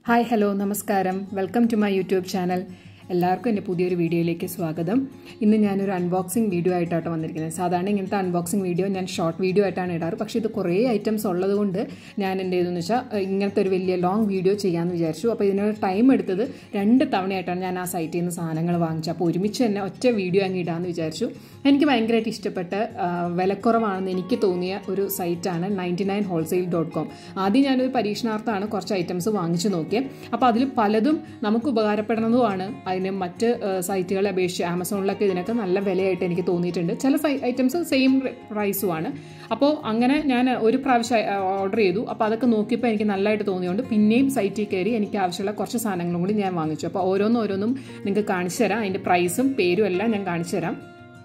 hi hello നമസ്കാരം welcome to my YouTube channel എല്ലാവർക്കും എൻ്റെ പുതിയൊരു വീഡിയോയിലേക്ക് സ്വാഗതം ഇന്ന് ഞാനൊരു അൺബോക്സിംഗ് വീഡിയോ ആയിട്ടാണ് വന്നിരിക്കുന്നത് സാധാരണ ഇങ്ങനത്തെ അൺബോക്സിംഗ് വീഡിയോ ഞാൻ ഷോർട്ട് വീഡിയോ ആയിട്ടാണ് ഇടാറ് പക്ഷേ ഇത് കുറേ ഐറ്റംസ് ഉള്ളതുകൊണ്ട് ഞാൻ എൻ്റെ ഇതെന്ന് വെച്ചാൽ ഇങ്ങനത്തെ ഒരു വലിയ ലോങ് വീഡിയോ ചെയ്യാമെന്ന് വിചാരിച്ചു അപ്പോൾ ഇതിനൊരു ടൈം എടുത്തത് രണ്ട് തവണയായിട്ടാണ് ഞാൻ ആ സൈറ്റിൽ നിന്ന് സാധനങ്ങൾ വാങ്ങിച്ചത് അപ്പോൾ ഒരുമിച്ച് തന്നെ ഒറ്റ വീഡിയോ അങ്ങ് ഇടാമെന്ന് വിചാരിച്ചു എനിക്ക് ഭയങ്കരമായിട്ട് ഇഷ്ടപ്പെട്ട ആ, വിലക്കുറവാണെന്ന് എനിക്ക് തോന്നിയ ഒരു സൈറ്റാണ് ninety nine wholesale dot com ആദ്യം ഞാനൊരു പരീക്ഷണാർത്ഥമാണ് കുറച്ച് ഐറ്റംസ് വാങ്ങിച്ചു നോക്കിയത് അപ്പോൾ അതിൽ പലതും നമുക്ക് ഉപകാരപ്പെടുന്നതുമാണ് അതിന് മറ്റ് ആ, സൈറ്റുകളെ അപേക്ഷിച്ച് ആമസോണിലൊക്കെ ഇതിനൊക്കെ നല്ല വിലയായിട്ട് എനിക്ക് തോന്നിയിട്ടുണ്ട് ചില ഐറ്റംസ് സെയിം പ്രൈസുമാണ് അപ്പോൾ അങ്ങനെ ഞാൻ ഒരു പ്രാവശ്യം ഓർഡർ ചെയ്തു അപ്പോൾ അതൊക്കെ നോക്കിയപ്പോൾ എനിക്ക് നല്ലതായിട്ട് തോന്നിയുകൊണ്ട് പിന്നെയും സൈറ്റിൽ കയറി എനിക്ക് ആവശ്യമുള്ള കുറച്ച് സാധനങ്ങളും കൂടി ഞാൻ വാങ്ങിച്ചു അപ്പോൾ ഓരോന്നും ഓരോന്നും നിങ്ങൾക്ക് കാണിച്ചു തരാം അതിൻ്റെ പ്രൈസും പേരും എല്ലാം ഞാൻ കാണിച്ചു തരാം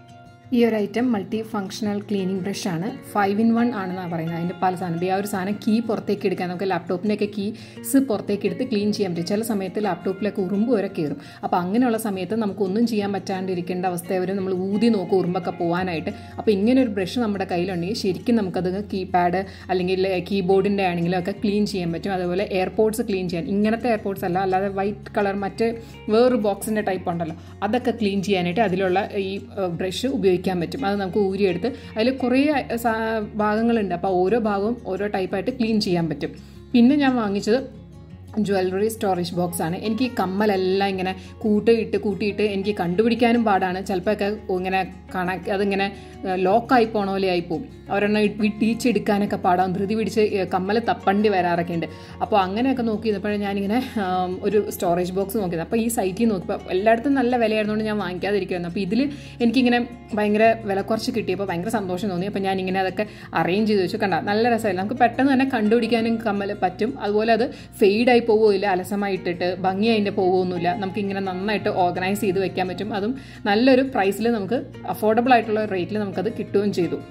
ഈ ഒരു item multifunctional cleaning brush ആണ് ഫൈവ് ഇൻ വൺ ആണെന്നാണ് പറയുന്നത് അതിൻ്റെ പല സാധനം ഈ ആ ഒരു സാധനം കീ പുറത്തേക്ക് എടുക്കാൻ നമുക്ക് ലാപ്ടോപ്പിൻ്റെയൊക്കെ കീസ് പുറത്തേക്ക് എടുത്ത് ക്ലീൻ ചെയ്യാൻ പറ്റും ചില സമയത്ത് ലാപ്ടോപ്പിലൊക്കെ ഉറുമ്പ് വരെ കയറും അപ്പോൾ അങ്ങനെയുള്ള സമയത്ത് നമുക്കൊന്നും ചെയ്യാൻ പറ്റാണ്ടിരിക്കേണ്ട അവസ്ഥ വരെ നമ്മൾ ഊതി നോക്കും ഉറുമ്പൊക്കെ പോകാനായിട്ട് അപ്പോൾ ഇങ്ങനെ ഒരു ബ്രഷ് നമ്മുടെ കയ്യിലുണ്ടെങ്കിൽ ശരിക്കും നമുക്കത് കീപാഡ് അല്ലെങ്കിൽ കീബോർഡിൻ്റെ ആണെങ്കിലും ഒക്കെ ക്ലീൻ ചെയ്യാൻ പറ്റും അതുപോലെ എയർപോർട്സ് ക്ലീൻ ചെയ്യാൻ ഇങ്ങനത്തെ എയർപോർട്സ് അല്ല അല്ലാതെ വൈറ്റ് കളർ മറ്റ് വേറൊരു ബോക്സിൻ്റെ ടൈപ്പ് ഉണ്ടല്ലോ അതൊക്കെ ക്ലീൻ ചെയ്യാനായിട്ട് അതിലുള്ള ഈ ബ്രഷ് ഉപയോഗിക്കാൻ പറ്റും അത് നമുക്ക് ഊരിയെടുത്ത് അതിൽ കുറേ സാ- ഭാഗങ്ങളുണ്ട് അപ്പോൾ ഓരോ ഭാഗവും ഓരോ ടൈപ്പായിട്ട് ക്ലീൻ ചെയ്യാൻ പറ്റും പിന്നെ ഞാൻ വാങ്ങിച്ചത് ജ്വല്ലറി സ്റ്റോറേജ് ബോക്സ് ആണ് എനിക്ക് ഈ കമ്മലെല്ലാം ഇങ്ങനെ കൂട്ടിയിട്ട് കൂട്ടിയിട്ട് എനിക്ക് കണ്ടുപിടിക്കാനും പാടാണ് ചിലപ്പോഴൊക്കെ ഇങ്ങനെ കണക്ക് അതിങ്ങനെ ലോക്കായി പോണ പോലെ ആയി പോകും ഒരെണ്ണം വിട്ടീച്ചെടുക്കാനൊക്കെ പാടാം ധൃതി പിടിച്ച് കമ്മൽ തപ്പണ്ടി വരാറൊക്കെ ഉണ്ട് അപ്പോൾ അങ്ങനെയൊക്കെ നോക്കി ഇരുന്നപ്പോഴേ ഞാനിങ്ങനെ ആം, ഒരു സ്റ്റോറേജ് ബോക്സ് നോക്കിയത് അപ്പോൾ ഈ സൈറ്റിൽ നോക്കിയപ്പോൾ എല്ലായിടത്തും നല്ല വിലയായിരുന്നുകൊണ്ട് ഞാൻ വാങ്ങിക്കാതിരിക്കുമായിരുന്നു അപ്പോൾ ഇതിൽ എനിക്കിങ്ങനെ ഭയങ്കര വില കുറച്ച് കിട്ടിയപ്പോൾ ഭയങ്കര സന്തോഷം തോന്നി അപ്പോൾ ഞാനിങ്ങനെ അതൊക്കെ അറേഞ്ച് ചെയ്ത് വെച്ചു കണ്ട നല്ല രസമല്ല നമുക്ക് പെട്ടെന്ന് തന്നെ കണ്ടുപിടിക്കാനും കമ്മൽ പറ്റും അതുപോലെ അത് ഫെയ്ഡായി പോവുകയില്ല അലസമായിട്ടിട്ട് ഭംഗി അതിൻ്റെ പോവുകയൊന്നുമില്ല നമുക്ക് ഇങ്ങനെ നന്നായിട്ട് ഓർഗനൈസ് ചെയ്ത് വെക്കാൻ പറ്റും അതും നല്ലൊരു പ്രൈസിൽ നമുക്ക് അഫോർഡബിൾ ആയിട്ടുള്ള റേറ്റിൽ നമുക്കത് കിട്ടുകയും ചെയ്തു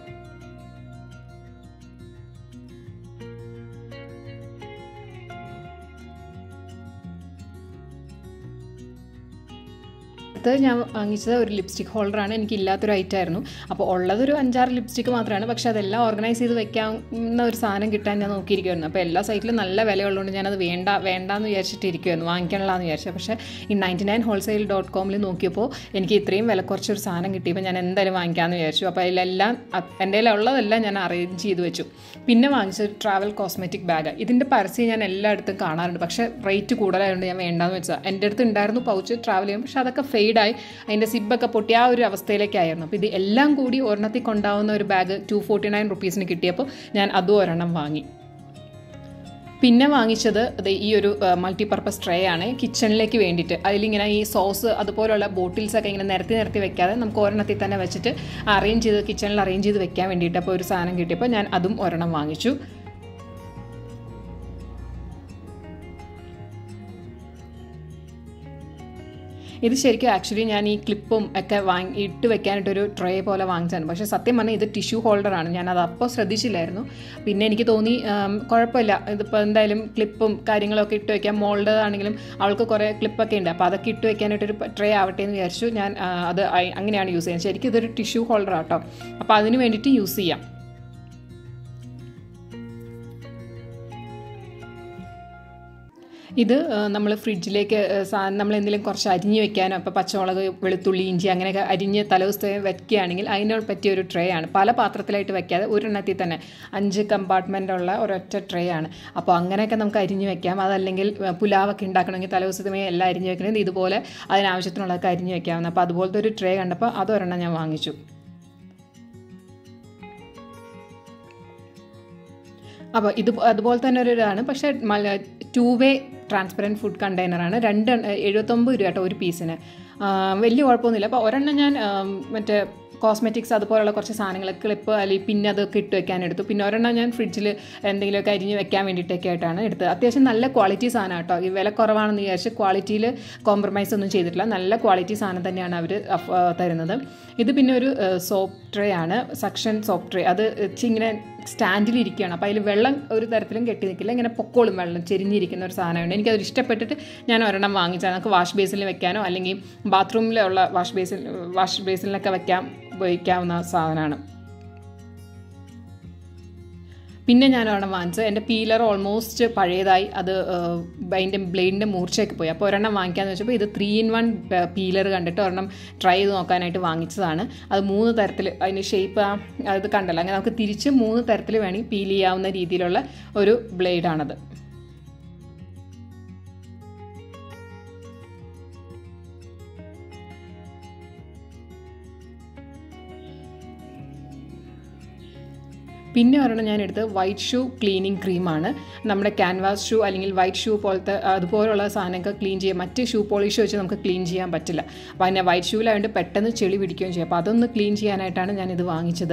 അടുത്തത് ഞാൻ വാങ്ങിച്ചത് ഒരു ലിപ്സ്റ്റിക് ഹോൾഡറാണ് എനിക്ക് ഇല്ലാത്തൊരു ഐറ്റം ആയിരുന്നു അപ്പോൾ ഉള്ളതൊരു അഞ്ചാറ് ലിപ്സ്റ്റിക് മാത്രമാണ് പക്ഷേ അതെല്ലാം ഓർഗനൈസ് ചെയ്ത് വെക്കാവുന്ന ഒരു സാധനം കിട്ടാൻ ഞാൻ നോക്കിയിരിക്കുമായിരുന്നു അപ്പോൾ എല്ലാ സൈറ്റിലും നല്ല വിലയുള്ളതുകൊണ്ട് ഞാനത് വേണ്ട വേണ്ടാന്ന് വിചാരിച്ചിട്ട് ഇരിക്കുമായിരുന്നു വാങ്ങിക്കാനുള്ളതെന്ന് വിചാരിച്ചത് പക്ഷേ ഈ നയൻറ്റി നയൻ ഹോൾസെയിൽ ഡോട്ട് കോമിൽ നോക്കിയപ്പോൾ എനിക്ക് ഇത്രയും വില കുറച്ചൊരു സാധനം കിട്ടിയപ്പോൾ ഞാൻ എന്തായാലും വാങ്ങിക്കാമെന്ന് വിചാരിച്ചു അപ്പോൾ അതിലെല്ലാം അത് എൻ്റെ ഉള്ളതെല്ലാം ഞാൻ അറേഞ്ച് ചെയ്ത് വെച്ചു പിന്നെ വാങ്ങിച്ചത് ട്രാവൽ കോസ്മെറ്റിക് ബാഗ് ഇതിൻ്റെ പരസ്യം ഞാൻ എല്ലായിടത്തും കാണാറുണ്ട് പക്ഷേ റേറ്റ് കൂടുതലായതുകൊണ്ട് ഞാൻ വേണ്ടാന്ന് വെച്ചാൽ എൻ്റെ അടുത്ത് ഉണ്ടായിരുന്നു പൗച്ച് ട്രാവൽ ചെയ്യും പക്ഷേ അതൊക്കെ ഫെയ്ഡായി അതിൻ്റെ സിബൊക്കെ പൊട്ടി ആ ഒരു അവസ്ഥയിലേക്കായിരുന്നു അപ്പോൾ ഇത് എല്ലാം കൂടി ഒരെണ്ണത്തിൽ കൊണ്ടാവുന്ന ഒരു ബാഗ് ടു ഫോർട്ടി നയൻ റുപ്പീസിന് കിട്ടിയപ്പോൾ ഞാൻ അതും ഒരെണ്ണം വാങ്ങി പിന്നെ വാങ്ങിച്ചത് ദേ ഈ ഒരു മൾട്ടിപർപ്പസ് ട്രേ ആണ് കിച്ചണിലേക്ക് വേണ്ടിയിട്ട് അതിലിങ്ങനെ ഈ സോസ് അതുപോലുള്ള ബോട്ടിൽസൊക്കെ ഇങ്ങനെ നിരത്തി നിരത്തി വെക്കാതെ നമുക്ക് ഒരെണ്ണത്തിൽ തന്നെ വെച്ചിട്ട് അറേഞ്ച് ചെയ്ത് കിച്ചണിൽ അറേഞ്ച് ചെയ്ത് വെക്കാൻ വേണ്ടിയിട്ട് അപ്പോൾ ഒരു സാധനം കിട്ടിയപ്പോൾ ഞാൻ അതും ഒരെണ്ണം വാങ്ങിച്ചു ഇത് ശരിക്കും ആക്ച്വലി ഞാൻ ഈ ക്ലിപ്പും ഒക്കെ വാങ്ങി ഇട്ട് വെക്കാനായിട്ടൊരു ട്രേ പോലെ വാങ്ങിച്ചതാണ് പക്ഷേ സത്യം പറഞ്ഞാൽ ഇത് ടിഷ്യൂ ഹോൾഡറാണ് ഞാൻ അത് അപ്പോൾ ശ്രദ്ധിച്ചില്ലായിരുന്നു പിന്നെ എനിക്ക് തോന്നി ആം, കുഴപ്പമില്ല ഇതിപ്പോൾ എന്തായാലും ക്ലിപ്പും കാര്യങ്ങളൊക്കെ ഇട്ട് വെക്കാം മോൾഡ് ആണെങ്കിലും അവൾക്ക് കുറേ ക്ലിപ്പൊക്കെ ഉണ്ട് അപ്പോൾ അതൊക്കെ ഇട്ട് വെക്കാനായിട്ടൊരു ട്രേ ആവട്ടെ എന്ന് വിചാരിച്ചു ഞാൻ ആ, അത് അയ്- അങ്ങനെയാണ് യൂസ് ചെയ്യുന്നത് ശരിക്കും ഇതൊരു ടിഷ്യൂ ഹോൾഡർ ആട്ടോ അപ്പോൾ അതിന് വേണ്ടിയിട്ട് യൂസ് ചെയ്യാം ഇത് നമ്മൾ ഫ്രിഡ്ജിലേക്ക് നമ്മൾ എന്തെങ്കിലും കുറച്ച് അരിഞ്ഞ് വെക്കാനോ ഇപ്പോൾ പച്ചമുളക് വെളുത്തുള്ളി ഇഞ്ചി അങ്ങനെയൊക്കെ അരിഞ്ഞ് തലേദിവസത്തെ വെക്കുകയാണെങ്കിൽ അതിന് പറ്റിയ ഒരു ട്രേ ആണ് പല പാത്രത്തിലായിട്ട് വെക്കാതെ ഒരെണ്ണത്തിൽ തന്നെ അഞ്ച് കമ്പാർട്ട്മെൻ്റ് ഉള്ള ഒരൊറ്റ ട്രേ ആണ് അപ്പോൾ അങ്ങനെയൊക്കെ നമുക്ക് അരിഞ്ഞ് വെക്കാം അതല്ലെങ്കിൽ ഏഹ്, പുലാവൊക്കെ ഉണ്ടാക്കണമെങ്കിൽ തലേദിവസത്തെ എല്ലാം അരിഞ്ഞ് വെക്കണമെങ്കിൽ ഇതുപോലെ അതിനാവശ്യത്തിനുള്ളതൊക്കെ അരിഞ്ഞ് വെക്കാവുന്ന അപ്പോൾ അതുപോലത്തെ ഒരു ട്രേ കണ്ടപ്പോൾ അതൊരെണ്ണം ഞാൻ വാങ്ങിച്ചു അപ്പോൾ ഇത് അതുപോലെ തന്നെ ഒരു ഇതാണ് പക്ഷേ ടു വേ ട്രാൻസ്പെറൻറ്റ് ഫുഡ് കണ്ടെയ്നറാണ് രണ്ട് എഴുപത്തൊമ്പത് രൂപ കേട്ടോ ഒരു പീസിന് ആ, വലിയ കുഴപ്പമൊന്നുമില്ല അപ്പോൾ ഒരെണ്ണം ഞാൻ ആ, മറ്റേ കോസ്മെറ്റിക്സ് അതുപോലുള്ള കുറച്ച് സാധനങ്ങൾ ക്ലിപ്പ് അല്ലെങ്കിൽ പിന്നെ അതൊക്കെ ഇട്ട് വെക്കാൻ എടുത്തു പിന്നെ ഒരെണ്ണം ഞാൻ ഫ്രിഡ്ജിൽ എന്തെങ്കിലുമൊക്കെ അരിഞ്ഞ് വെക്കാൻ വേണ്ടിയിട്ടൊക്കെ ആയിട്ടാണ് എടുത്തത് അത്യാവശ്യം നല്ല ക്വാളിറ്റി സാധനം കേട്ടോ ഈ വില കുറവാണെന്ന് വിചാരിച്ച് ക്വാളിറ്റിയിൽ കോംപ്രമൈസ് ഒന്നും ചെയ്തിട്ടില്ല നല്ല ക്വാളിറ്റി സാധനം തന്നെയാണ് അവർ തരുന്നത് ഇത് പിന്നെ ഒരു സോപ്പ് ട്രേ ആണ് സക്ഷൻ സോപ്പ് ട്രേ അത് ഇച്ചി ഇങ്ങനെ സ്റ്റാൻഡിലിരിക്കുകയാണ് അപ്പോൾ അതിൽ വെള്ളം ഒരു തരത്തിലും കെട്ടി നിൽക്കില്ല ഇങ്ങനെ പൊക്കോളും വെള്ളം ചെരിഞ്ഞിരിക്കുന്ന ഒരു സാധനമുണ്ട് എനിക്കത് ഇഷ്ടപ്പെട്ടിട്ട് ഞാൻ ഒരെണ്ണം വാങ്ങിച്ചാൽ നമുക്ക് വാഷ് ബേസിൽ വെക്കാനോ അല്ലെങ്കിൽ ബാത്റൂമിലുള്ള വാഷ് ബേസിൽ വാഷ് ബേസിലൊക്കെ വെക്കാൻ ഉപയോഗിക്കാവുന്ന സാധനമാണ് പിന്നെ ഞാൻ ഒരെണ്ണം വാങ്ങിച്ചത് എൻ്റെ പീലർ ഓൾമോസ്റ്റ് പഴയതായി അത് അതിൻ്റെ ബ്ലേഡിൻ്റെ മൂർച്ചയൊക്കെ പോയി അപ്പോൾ ഒരെണ്ണം വാങ്ങിക്കാമെന്ന് വെച്ചപ്പോൾ ഇത് ത്രീ ഇൻ വൺ പീലർ കണ്ടിട്ട് ഒരെണ്ണം ട്രൈ ചെയ്ത് നോക്കാനായിട്ട് വാങ്ങിച്ചതാണ് അത് മൂന്ന് തരത്തിൽ അതിന് ഷേപ്പ് അത് കണ്ടല്ലോ അങ്ങനെ നമുക്ക് തിരിച്ച് മൂന്ന് തരത്തിൽ വേണമെങ്കിൽ പീൽ ചെയ്യാവുന്ന രീതിയിലുള്ള ഒരു ബ്ലേഡാണത് പിന്നെ ഒരെണ്ണം ഞാൻ എടുത്തത് വൈറ്റ് ഷൂ ക്ലീനിങ് ക്രീമാണ് നമ്മുടെ ക്യാൻവാസ് ഷൂ അല്ലെങ്കിൽ വൈറ്റ് ഷൂ പോലത്തെ അതുപോലുള്ള സാധനമൊക്കെ ക്ലീൻ ചെയ്യാൻ മറ്റ് ഷൂ പോളിഷ് വെച്ച് നമുക്ക് ക്ലീൻ ചെയ്യാൻ പറ്റില്ല അപ്പോൾ അതിനെ വൈറ്റ് ഷൂവിലായതുകൊണ്ട് പെട്ടെന്ന് ചെളി പിടിക്കുകയും ചെയ്യും അപ്പോൾ അതൊന്ന് ക്ലീൻ ചെയ്യാനായിട്ടാണ് ഞാനിത് വാങ്ങിച്ചത്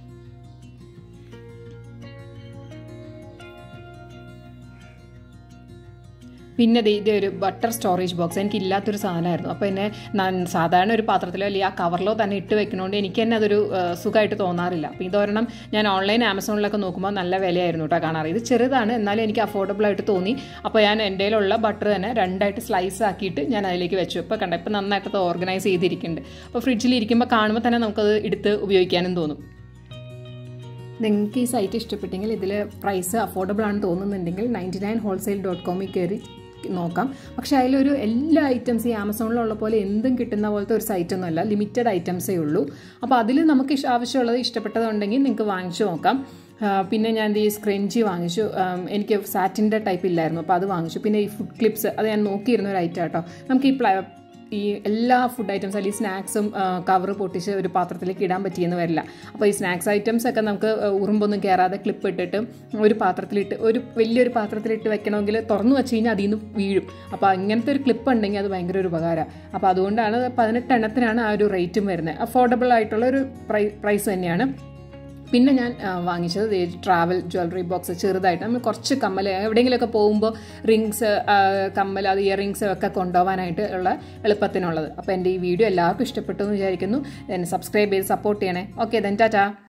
പിന്നെ ഇത് ഒരു ബട്ടർ സ്റ്റോറേജ് ബോക്സ് എനിക്ക് ഇല്ലാത്തൊരു സാധനമായിരുന്നു അപ്പോൾ എന്നെ സാധാരണ ഒരു പാത്രത്തിലോ അല്ലെങ്കിൽ ആ കവറിലോ തന്നെ ഇട്ട് വെക്കണോണ്ട് എനിക്ക് തന്നെ അതൊരു സുഖമായിട്ട് തോന്നാറില്ല അപ്പോൾ ഇതൊരെണ്ണം ഞാൻ ഓൺലൈൻ ആമസോണിലൊക്കെ നോക്കുമ്പോൾ നല്ല വിലയായിരുന്നു കേട്ടോ കാണാറ് ഇത് ചെറുതാണ് എന്നാലും എനിക്ക് അഫോർഡബിൾ ആയിട്ട് തോന്നി അപ്പോൾ ഞാൻ എൻ്റെ ഉള്ള ബട്ടർ തന്നെ രണ്ടായിട്ട് സ്ലൈസ് ആക്കിയിട്ട് ഞാൻ അതിലേക്ക് വെച്ചു ഇപ്പോൾ കണ്ട ഇപ്പോൾ നന്നായിട്ട് അത് ഓർഗനൈസ് ചെയ്തിരിക്കുന്നുണ്ട് അപ്പോൾ ഫ്രിഡ്ജിൽ ഇരിക്കുമ്പോൾ കാണുമ്പോൾ തന്നെ നമുക്കത് എടുത്ത് ഉപയോഗിക്കാനും തോന്നും നിങ്ങൾക്ക് ഈ സൈറ്റ് ഇഷ്ടപ്പെട്ടെങ്കിൽ ഇതിൽ പ്രൈസ് അഫോർഡബിൾ ആണെന്ന് തോന്നുന്നുണ്ടെങ്കിൽ നയൻറ്റി നയൻ ഹോൾസെയിൽ ഡോട്ട് കോമിൽ കയറി നോക്കാം പക്ഷേ അതിലൊരു എല്ലാ ഐറ്റംസ് ഈ ആമസോണിലുള്ള പോലെ എന്തും കിട്ടുന്ന പോലത്തെ ഒരു സൈറ്റ് ഒന്നുമല്ല ലിമിറ്റഡ് ഐറ്റംസേ ഉള്ളൂ അപ്പോൾ അതിൽ നമുക്ക് ആവശ്യമുള്ളത് ഇഷ്ടപ്പെട്ടതുണ്ടെങ്കിൽ നിങ്ങൾക്ക് വാങ്ങിച്ചു നോക്കാം പിന്നെ ഞാൻ ഈ സ്ക്രഞ്ചി വാങ്ങിച്ചു എനിക്ക് സാറ്റിൻ്റെ ടൈപ്പ് ഇല്ലായിരുന്നു അപ്പോൾ അത് വാങ്ങിച്ചു പിന്നെ ഈ ഫുഡ് ക്ലിപ്സ് അത് ഞാൻ നോക്കിയിരുന്ന ഒരു ഐറ്റം കേട്ടോ നമുക്ക് ഈ ഈ എല്ലാ ഫുഡ് ഐറ്റംസ് അല്ലെങ്കിൽ സ്നാക്സും കവർ പൊട്ടിച്ച് ഒരു പാത്രത്തിലേക്ക് ഇടാൻ പറ്റിയെന്ന് വരില്ല അപ്പോൾ ഈ സ്നാക്സ് ഐറ്റംസ് ഒക്കെ നമുക്ക് ഉറുമ്പൊന്നും കയറാതെ ക്ലിപ്പ് ഇട്ടിട്ട് ഒരു പാത്രത്തിലിട്ട് ഒരു വലിയൊരു പാത്രത്തിലിട്ട് വെക്കണമെങ്കിൽ തുറന്നു വെച്ച് കഴിഞ്ഞാൽ അതിൽ നിന്ന് വീഴും അപ്പോൾ അങ്ങനത്തെ ഒരു ക്ലിപ്പ് ഉണ്ടെങ്കിൽ അത് ഭയങ്കര ഒരു ഉപകാരമാണ് അപ്പോൾ അതുകൊണ്ടാണ് പതിനെട്ട് എണ്ണത്തിനാണ് ആ ഒരു റേറ്റും വരുന്നത് അഫോർഡബിൾ ആയിട്ടുള്ള ഒരു പ്രൈ പ്രൈസ് തന്നെയാണ് പിന്നെ ഞാൻ വാങ്ങിച്ചത് ട്രാവൽ ജ്വല്ലറി ബോക്സ് ചെറുതായിട്ട് നമ്മൾ കുറച്ച് കമ്മൽ എവിടെയെങ്കിലുമൊക്കെ പോകുമ്പോൾ റിങ്സ് കമ്മൽ അത് ഇയർ റിങ്സ് ഒക്കെ കൊണ്ടുപോകാനായിട്ട് ഉള്ള എളുപ്പത്തിനുള്ളത് അപ്പോൾ എൻ്റെ ഈ വീഡിയോ എല്ലാവർക്കും ഇഷ്ടപ്പെട്ടു എന്ന് വിചാരിക്കുന്നു എന്നെ സബ്സ്ക്രൈബ് ചെയ്ത് സപ്പോർട്ട് ചെയ്യണേ ഓക്കെ ദെൻ ടാറ്റാ